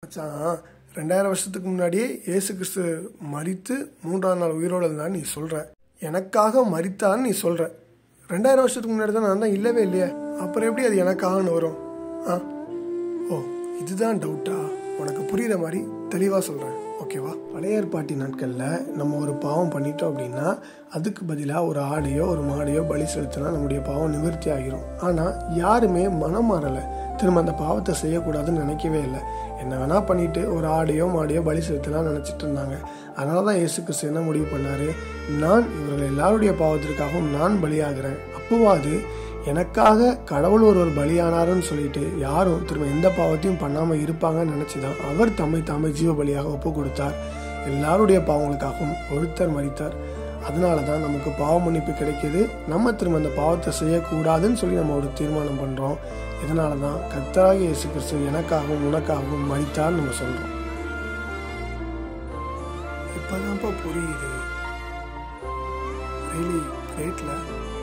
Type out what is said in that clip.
மச்சான் ரெண்டாயிரம் வருஷத்துக்கு முன்னாடியே இயேசு கிறிஸ்து மரித்து மூன்றாம் நாள் உயிரோடு இருந்தான்னு நீ சொல்ற எனக்காக மரித்தான்னு நீ சொல்ற ரெண்டாயிரம் வருஷத்துக்கு முன்னாடி தான் நான் தான் இல்லவே இல்லையே அப்புறம் எப்படி அது எனக்காகன்னு வரும் ஆ ஓ இதுதான் டவுட்டா உனக்கு புரியுற மாதிரி தெளிவாக சொல்கிறேன் ஓகேவா பழைய ஏற்பாட்டி நாட்களில் நம்ம ஒரு பாவம் பண்ணிட்டோம் அப்படின்னா அதுக்கு பதிலாக ஒரு ஆடையோ ஒரு மாடையோ பலி செலுத்தினா நம்முடைய பாவம் நிவர்த்தி ஆகிரும் ஆனால் யாருமே மனம் மாறலை திரும்ப அந்த பாவத்தை செய்யக்கூடாதுன்னு நினைக்கவே இல்லை என்ன வேணால் பண்ணிட்டு ஒரு ஆடையோ மாடையோ பலி செலுத்தலாம் நினச்சிட்டு இருந்தாங்க அதனால தான் இயேசு கிறிஸ்து என்ன முடிவு பண்ணாரு நான் இவர்கள் எல்லாருடைய பாவத்திற்காகவும் நான் பலியாகிறேன் அப்போவாது எனக்காக கடவுள் ஒருவர் பலியானாருன்னு சொல்லிட்டு யாரும் திரும்ப எந்த பாவத்தையும் பண்ணாமல் இருப்பாங்கன்னு நினச்சி தான் அவர் தம்மை தாமே ஜீவ பலியாக ஒப்பு கொடுத்தார் எல்லாருடைய பாவங்களுக்காகவும் ஒருத்தர் மறித்தார் அதனால தான் நமக்கு பாவ மன்னிப்பு கிடைக்கிது நம்ம திரும்ப அந்த பாவத்தை செய்யக்கூடாதுன்னு சொல்லி நம்ம ஒரு தீர்மானம் பண்ணுறோம் இதனால தான் கர்த்தராகிய இயேசு கிறிஸ்து எனக்காகவும் உனக்காகவும் மறித்தார்னு நம்ம சொல்கிறோம் இப்போதான்ப்பா புரியுது ரியலி கிரேட்ல